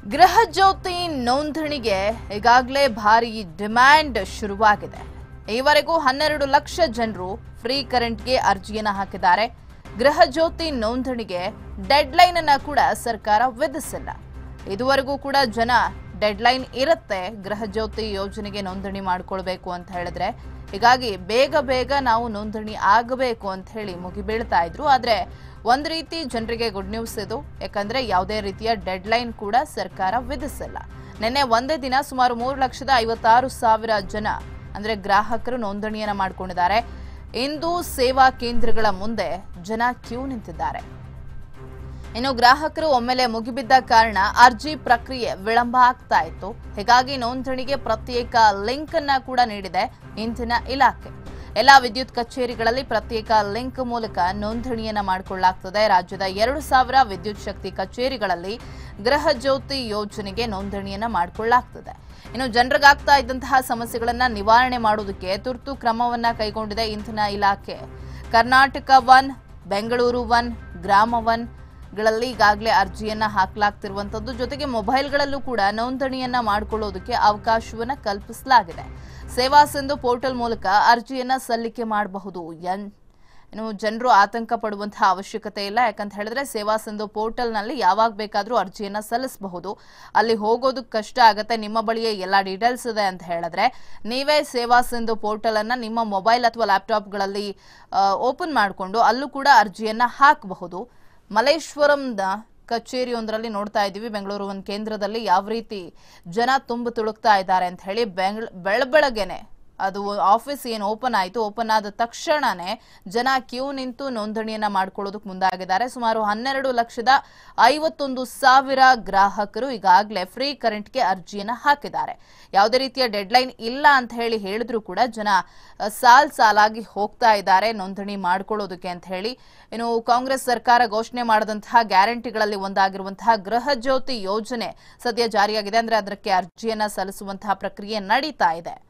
ಗೃಹ ಜ್ಯೋತಿ ನೋಂದಣಿಗೆ ಈಗಾಗಲೇ ಭಾರಿ ಡಿಮ್ಯಾಂಡ್ ಶುರುವಾಗಿದೆ ಈವರೆಗೂ ಹನ್ನೆರಡು ಲಕ್ಷ ಜನರು ಫ್ರೀ ಕರೆಂಟ್ಗೆ ಅರ್ಜಿಯನ್ನು ಹಾಕಿದ್ದಾರೆ ಗೃಹ ಜ್ಯೋತಿ ನೋಂದಣಿಗೆ ಡೆಡ್ಲೈನ್ ಅನ್ನ ಕೂಡ ಸರ್ಕಾರ ವಿಧಿಸಿಲ್ಲ ಇದುವರೆಗೂ ಕೂಡ ಜನ ಡೆಡ್ಲೈನ್ ಇರುತ್ತೆ ಗೃಹ ಜ್ಯೋತಿ ಯೋಜನೆಗೆ ನೋಂದಣಿ ಮಾಡ್ಕೊಳ್ಬೇಕು ಅಂತ ಹೇಳಿದ್ರೆ ಹೀಗಾಗಿ ಬೇಗ ಬೇಗ ನಾವು ನೋಂದಣಿ ಆಗಬೇಕು ಅಂತ ಹೇಳಿ ಮುಗಿಬೀಳ್ತಾ ಇದ್ರು ಆದ್ರೆ ಒಂದ್ ರೀತಿ ಜನರಿಗೆ ಗುಡ್ ನ್ಯೂಸ್ ಇದು ಯಾಕಂದ್ರೆ ಯಾವುದೇ ರೀತಿಯ ಡೆಡ್ಲೈನ್ ಕೂಡ ಸರ್ಕಾರ ವಿಧಿಸಿಲ್ಲ ನಿನ್ನೆ ಒಂದೇ ದಿನ ಸುಮಾರು ಮೂರು ಲಕ್ಷದ ಐವತ್ತಾರು ಸಾವಿರ ಜನ ಅಂದ್ರೆ ಗ್ರಾಹಕರು ನೋಂದಣಿಯನ್ನ ಮಾಡ್ಕೊಂಡಿದ್ದಾರೆ ಇಂದು ಸೇವಾ ಕೇಂದ್ರಗಳ ಮುಂದೆ ಜನ ಕ್ಯೂ ನಿಂತಿದ್ದಾರೆ ಇನ್ನು ಗ್ರಾಹಕರು ಒಮ್ಮೆಲೆ ಮುಗಿಬಿದ್ದ ಕಾರಣ ಅರ್ಜಿ ಪ್ರಕ್ರಿಯೆ ವಿಳಂಬ ಆಗ್ತಾ ಇತ್ತು ಹೀಗಾಗಿ ನೋಂದಣಿಗೆ ಪ್ರತ್ಯೇಕ ಲಿಂಕ್ ಅನ್ನ ಕೂಡ ನೀಡಿದೆ ಇಂಧನ ಇಲಾಖೆ ಎಲ್ಲಾ ವಿದ್ಯುತ್ ಕಚೇರಿಗಳಲ್ಲಿ ಪ್ರತ್ಯೇಕ ಲಿಂಕ್ ಮೂಲಕ ನೋಂದಣಿಯನ್ನ ಮಾಡಿಕೊಳ್ಳಲಾಗ್ತದೆ ರಾಜ್ಯದ ಎರಡು ಸಾವಿರ ವಿದ್ಯುತ್ ಶಕ್ತಿ ಕಚೇರಿಗಳಲ್ಲಿ ಗೃಹ ಜ್ಯೋತಿ ಯೋಜನೆಗೆ ನೋಂದಣಿಯನ್ನ ಮಾಡಿಕೊಳ್ಳಲಾಗ್ತದೆ ಇನ್ನು ಜನರಿಗಾಗ್ತಾ ಇದ್ದಂತಹ ಸಮಸ್ಯೆಗಳನ್ನ ನಿವಾರಣೆ ಮಾಡುವುದಕ್ಕೆ ತುರ್ತು ಕ್ರಮವನ್ನ ಕೈಗೊಂಡಿದೆ ಇಂಧನ ಇಲಾಖೆ ಕರ್ನಾಟಕ ಒನ್ ಬೆಂಗಳೂರು ಒನ್ ಗ್ರಾಮ ಒನ್ ಗಳಲ್ಲಿ ಈಗಾಗಲೇ ಅರ್ಜಿಯನ್ನ ಹಾಕಲಾಗ್ತಿರುವಂತದ್ದು ಜೊತೆಗೆ ಮೊಬೈಲ್ಗಳಲ್ಲೂ ಕೂಡ ನೋಂದಣಿಯನ್ನ ಮಾಡಿಕೊಳ್ಳೋದಕ್ಕೆ ಅವಕಾಶವನ್ನ ಕಲ್ಪಿಸಲಾಗಿದೆ ಸೇವಾ ಸಿಂಧು ಪೋರ್ಟಲ್ ಮೂಲಕ ಅರ್ಜಿಯನ್ನ ಸಲ್ಲಿಕೆ ಮಾಡಬಹುದು ಎನ್ ಇನ್ನು ಜನರು ಆತಂಕ ಪಡುವಂತಹ ಅವಶ್ಯಕತೆ ಇಲ್ಲ ಯಾಕಂತ ಹೇಳಿದ್ರೆ ಸೇವಾ ಸಿಂಧು ಪೋರ್ಟಲ್ನಲ್ಲಿ ಯಾವಾಗ ಬೇಕಾದರೂ ಅರ್ಜಿಯನ್ನ ಸಲ್ಲಿಸಬಹುದು ಅಲ್ಲಿ ಹೋಗೋದಕ್ಕೆ ಕಷ್ಟ ಆಗತ್ತೆ ನಿಮ್ಮ ಬಳಿಯೇ ಎಲ್ಲ ಡೀಟೇಲ್ಸ್ ಇದೆ ಅಂತ ಹೇಳಿದ್ರೆ ನೀವೇ ಸೇವಾ ಸಿಂಧು ಪೋರ್ಟಲ್ ಅನ್ನ ನಿಮ್ಮ ಮೊಬೈಲ್ ಅಥವಾ ಲ್ಯಾಪ್ಟಾಪ್ಗಳಲ್ಲಿ ಓಪನ್ ಮಾಡಿಕೊಂಡು ಅಲ್ಲೂ ಕೂಡ ಅರ್ಜಿಯನ್ನ ಹಾಕಬಹುದು ಮಲೇಶ್ವರಂದ ಕಚೇರಿಯೊಂದರಲ್ಲಿ ನೋಡ್ತಾ ಇದ್ದೀವಿ ಬೆಂಗಳೂರು ಒಂದು ಕೇಂದ್ರದಲ್ಲಿ ಯಾವ ರೀತಿ ಜನ ತುಂಬು ತುಳುಕ್ತಾ ಇದ್ದಾರೆ ಅಂತ ಹೇಳಿ ಬೆಂಗಳ್ ಬೆಳಬೆಳಗ್ಗೆನೆ ಅದು ಆಫೀಸ್ ಏನು ಓಪನ್ ಆಯಿತು ಓಪನ್ ಆದ ತಕ್ಷಣನೇ ಜನ ಕ್ಯೂ ನಿಂತು ನೋಂದಣಿಯನ್ನ ಮಾಡ್ಕೊಳ್ಳೋದಕ್ಕೆ ಮುಂದಾಗಿದ್ದಾರೆ ಸುಮಾರು ಹನ್ನೆರಡು ಲಕ್ಷದ ಐವತ್ತೊಂದು ಸಾವಿರ ಗ್ರಾಹಕರು ಈಗಾಗಲೇ ಫ್ರೀ ಕರೆಂಟ್ಗೆ ಅರ್ಜಿಯನ್ನ ಹಾಕಿದ್ದಾರೆ ಯಾವುದೇ ರೀತಿಯ ಡೆಡ್ಲೈನ್ ಇಲ್ಲ ಅಂತ ಹೇಳಿ ಹೇಳಿದ್ರು ಕೂಡ ಜನ ಅಹ್, ಸಾಲ್ ಸಾಲಾಗಿ ಹೋಗ್ತಾ ಇದ್ದಾರೆ ನೋಂದಣಿ ಮಾಡ್ಕೊಳ್ಳೋದಕ್ಕೆ ಅಂತ ಹೇಳಿ ಇನ್ನು ಕಾಂಗ್ರೆಸ್ ಸರ್ಕಾರ ಘೋಷಣೆ ಮಾಡಿದಂತಹ ಗ್ಯಾರಂಟಿಗಳಲ್ಲಿ ಒಂದಾಗಿರುವಂತಹ ಗೃಹ ಜ್ಯೋತಿ ಯೋಜನೆ ಸದ್ಯ ಜಾರಿಯಾಗಿದೆ ಅಂದ್ರೆ ಅದಕ್ಕೆ ಅರ್ಜಿಯನ್ನ ಸಲ್ಲಿಸುವಂತಹ ಪ್ರಕ್ರಿಯೆ ನಡೀತಾ ಇದೆ